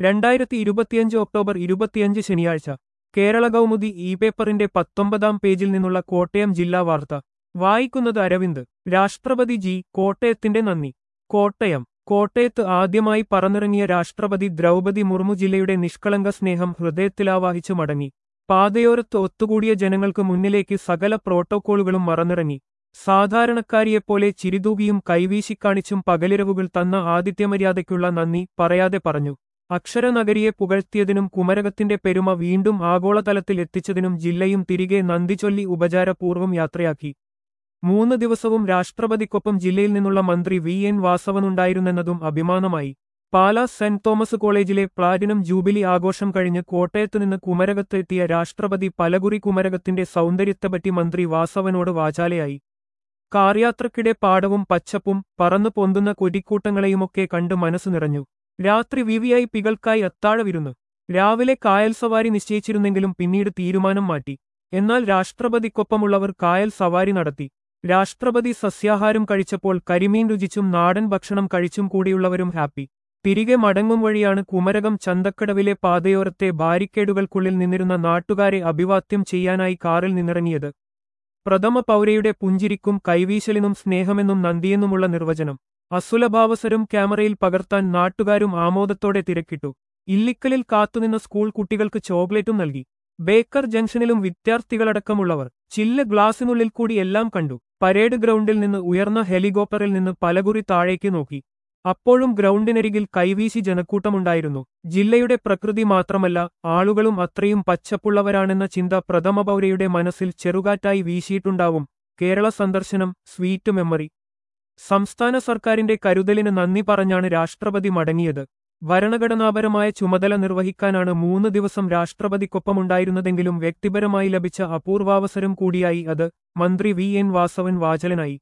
രണ്ടായിരത്തി ഇരുപത്തിയഞ്ച് ഒക്ടോബർ ഇരുപത്തിയഞ്ച് ശനിയാഴ്ച കേരള കൗമുദി ഇ പേപ്പറിന്റെ പത്തൊമ്പതാം പേജിൽ നിന്നുള്ള കോട്ടയം ജില്ലാ വാർത്ത വായിക്കുന്നത് അരവിന്ദ് രാഷ്ട്രപതി ജി കോട്ടയത്തിന്റെ നന്ദി കോട്ടയം കോട്ടയത്ത് ആദ്യമായി പറന്നിറങ്ങിയ രാഷ്ട്രപതി ദ്രൗപതി മുർമു ജില്ലയുടെ നിഷ്കളങ്ക സ്നേഹം ഹൃദയത്തിലാവാഹിച്ചു മടങ്ങി പാതയോരത്ത് ഒത്തുകൂടിയ ജനങ്ങൾക്ക് മുന്നിലേക്ക് സകല പ്രോട്ടോക്കോളുകളും മറന്നിറങ്ങി സാധാരണക്കാരിയെപ്പോലെ ചിരിതൂകിയും കൈവീശിക്കാണിച്ചും പകലിരവുകൾ തന്ന ആതിഥ്യമര്യാദയ്ക്കുള്ള നന്ദി പറയാതെ പറഞ്ഞു അക്ഷരനഗരിയെ പുകഴ്ത്തിയതിനും കുമരകത്തിന്റെ പെരുമ വീണ്ടും ആഗോളതലത്തിൽ എത്തിച്ചതിനും ജില്ലയും തിരികെ നന്ദിചൊല്ലി ഉപചാരപൂർവ്വം യാത്രയാക്കി മൂന്ന് ദിവസവും രാഷ്ട്രപതിക്കൊപ്പം ജില്ലയിൽ നിന്നുള്ള മന്ത്രി വി എൻ വാസവനുണ്ടായിരുന്നെന്നതും അഭിമാനമായി പാലാ സെന്റ് തോമസ് കോളേജിലെ പ്ലാറ്റിനം ജൂബിലി ആഘോഷം കഴിഞ്ഞ് കോട്ടയത്തുനിന്ന് കുമരകത്ത് എത്തിയ രാഷ്ട്രപതി പലകുറി കുമരകത്തിന്റെ സൗന്ദര്യത്തെപ്പറ്റി മന്ത്രി വാസവനോട് വാചാലയായി കാർയാത്രക്കിടെ പാടവും പച്ചപ്പും പറന്നു പൊന്തുന്ന കൊടിക്കൂട്ടങ്ങളെയുമൊക്കെ കണ്ട് മനസ്സു നിറഞ്ഞു രാത്രി വി വി ഐ പികൾക്കായി അത്താഴവിരുന്ന് രാവിലെ കായൽ സവാരി നിശ്ചയിച്ചിരുന്നെങ്കിലും പിന്നീട് തീരുമാനം മാറ്റി എന്നാൽ രാഷ്ട്രപതിക്കൊപ്പമുള്ളവർ കായൽ സവാരി നടത്തി രാഷ്ട്രപതി സസ്യാഹാരം കഴിച്ചപ്പോൾ കരിമീൻ രുചിച്ചും നാടൻ ഭക്ഷണം കഴിച്ചും കൂടിയുള്ളവരും ഹാപ്പി തിരികെ മടങ്ങും വഴിയാണ് കുമരകം ചന്തക്കടവിലെ പാതയോരത്തെ ബാരിക്കേഡുകൾക്കുള്ളിൽ നിന്നിരുന്ന നാട്ടുകാരെ അഭിവാദ്യം ചെയ്യാനായി കാറിൽ നിന്നിറങ്ങിയത് പ്രഥമ പൗരയുടെ പുഞ്ചിരിക്കും കൈവീശലിനും സ്നേഹമെന്നും നന്ദിയെന്നുമുള്ള നിർവചനം അസുലഭാവസരം ക്യാമറയിൽ പകർത്താൻ നാട്ടുകാരും ആമോദത്തോടെ തിരക്കിട്ടു ഇല്ലിക്കലിൽ കാത്തുനിന്ന സ്കൂൾ കുട്ടികൾക്ക് ചോക്ലേറ്റും നൽകി ബേക്കർ ജംഗ്ഷനിലും വിദ്യാർത്ഥികളടക്കമുള്ളവർ ചില്ല് ഗ്ലാസിനുള്ളിൽ കൂടി എല്ലാം കണ്ടു പരേഡ് ഗ്രൗണ്ടിൽ നിന്ന് ഉയർന്ന ഹെലികോപ്റ്ററിൽ നിന്ന് പലകുറി താഴേക്ക് നോക്കി അപ്പോഴും ഗ്രൗണ്ടിനരികിൽ കൈവീശി ജനക്കൂട്ടമുണ്ടായിരുന്നു ജില്ലയുടെ പ്രകൃതി മാത്രമല്ല ആളുകളും അത്രയും പച്ചപ്പുള്ളവരാണെന്ന ചിന്ത പ്രഥമ പൗരയുടെ മനസ്സിൽ ചെറുകാറ്റായി വീശിയിട്ടുണ്ടാവും കേരള സന്ദർശനം സ്വീറ്റ് മെമ്മറി സംസ്ഥാന സർക്കാരിന്റെ കരുതലിന് നന്ദി പറഞ്ഞാണ് രാഷ്ട്രപതി മടങ്ങിയത് ഭരണഘടനാപരമായ ചുമതല നിർവഹിക്കാനാണ് മൂന്ന് ദിവസം രാഷ്ട്രപതിക്കൊപ്പമുണ്ടായിരുന്നതെങ്കിലും വ്യക്തിപരമായി ലഭിച്ച അപൂർവാവസരം കൂടിയായി അത് മന്ത്രി വി എൻ വാസവൻ വാചലനായി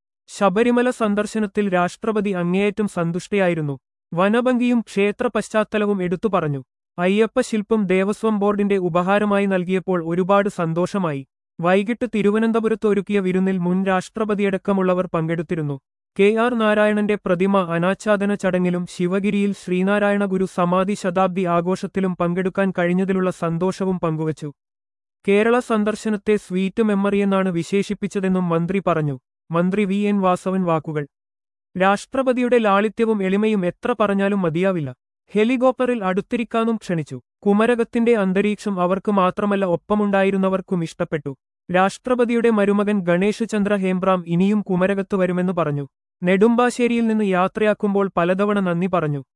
ശബരിമല സന്ദർശനത്തിൽ രാഷ്ട്രപതി അങ്ങേയറ്റം സന്തുഷ്ടയായിരുന്നു വനഭംഗിയും ക്ഷേത്ര പശ്ചാത്തലവും എടുത്തു പറഞ്ഞു അയ്യപ്പ ശില്പം ദേവസ്വം ബോർഡിന്റെ ഉപഹാരമായി നൽകിയപ്പോൾ ഒരുപാട് സന്തോഷമായി വൈകിട്ട് തിരുവനന്തപുരത്ത് ഒരുക്കിയ വിരുന്നിൽ മുൻ രാഷ്ട്രപതിയടക്കമുള്ളവർ പങ്കെടുത്തിരുന്നു കെ ആർ നാരായണന്റെ പ്രതിമ അനാച്ഛാദന ചടങ്ങിലും ശിവഗിരിയിൽ ശ്രീനാരായണ ഗുരു സമാധി ശതാബ്ദി ആഘോഷത്തിലും പങ്കെടുക്കാൻ കഴിഞ്ഞതിലുള്ള സന്തോഷവും പങ്കുവച്ചു കേരള സന്ദർശനത്തെ സ്വീറ്റ് മെമ്മറിയെന്നാണ് വിശേഷിപ്പിച്ചതെന്നും മന്ത്രി പറഞ്ഞു മന്ത്രി വി എൻ വാസവൻ വാക്കുകൾ രാഷ്ട്രപതിയുടെ ലാളിത്യവും എളിമയും എത്ര പറഞ്ഞാലും മതിയാവില്ല ഹെലികോപ്റ്ററിൽ അടുത്തിരിക്കാനും ക്ഷണിച്ചു കുമരകത്തിന്റെ അന്തരീക്ഷം അവർക്ക് മാത്രമല്ല ഒപ്പമുണ്ടായിരുന്നവർക്കും ഇഷ്ടപ്പെട്ടു രാഷ്ട്രപതിയുടെ മരുമകൻ ഗണേഷ് ചന്ദ്ര ഹേംബ്രാം ഇനിയും കുമരകത്ത് വരുമെന്ന് പറഞ്ഞു നെടുമ്പാശ്ശേരിയിൽ നിന്ന് യാത്രയാക്കുമ്പോൾ പലതവണ നന്ദി പറഞ്ഞു